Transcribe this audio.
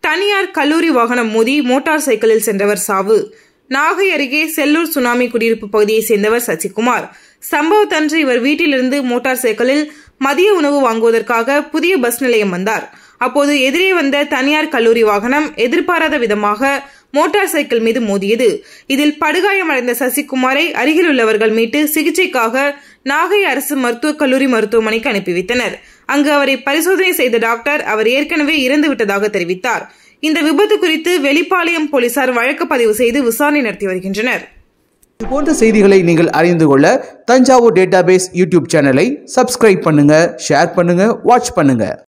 தனியார் கல்லூரி வாகனம் மோதி மோட்டார் சைக்கிளில் சென்றவர் சாவு நாகை அருகே செல்லூர் சுனாமி குடியிருப்பு பகுதியைச் சேர்ந்தவர் சசிகுமார் சம்பவத்தன்று இவர் வீட்டிலிருந்து மோட்டார் சைக்கிளில் மதிய உணவு வாங்குவதற்காக புதிய பஸ் நிலையம் வந்தார் அப்போது எதிரே வந்த தனியார் கல்லூரி வாகனம் எதிர்பாராத விதமாக மோட்டார் சைக்கிள் மீது மோதியது இதில் படுகாயமடைந்த சசிகுமாரை அருகில் உள்ளவர்கள் மீட்டு சிகிச்சைக்காக நாகை அரசு மருத்துவக் கல்லூரி மருத்துவமனைக்கு அனுப்பி வைத்தனர் அங்கு அவரை பரிசோதனை செய்த டாக்டர் அவர் ஏற்கனவே இறந்து விட்டதாக தெரிவித்தார் இந்த விபத்து குறித்து வெளிப்பாளையம் போலீசார் வழக்கு பதிவு செய்து விசாரணை நடத்தி வருகின்றனர் இது போன்ற செய்திகளை நீங்கள் அறிந்து கொள்ள தஞ்சாவூர் டேட்டாபேஸ் யூடியூப் சேனலை சப்ஸ்கிரைப் பண்ணுங்க ஷேர் பண்ணுங்க வாட்ச் பண்ணுங்க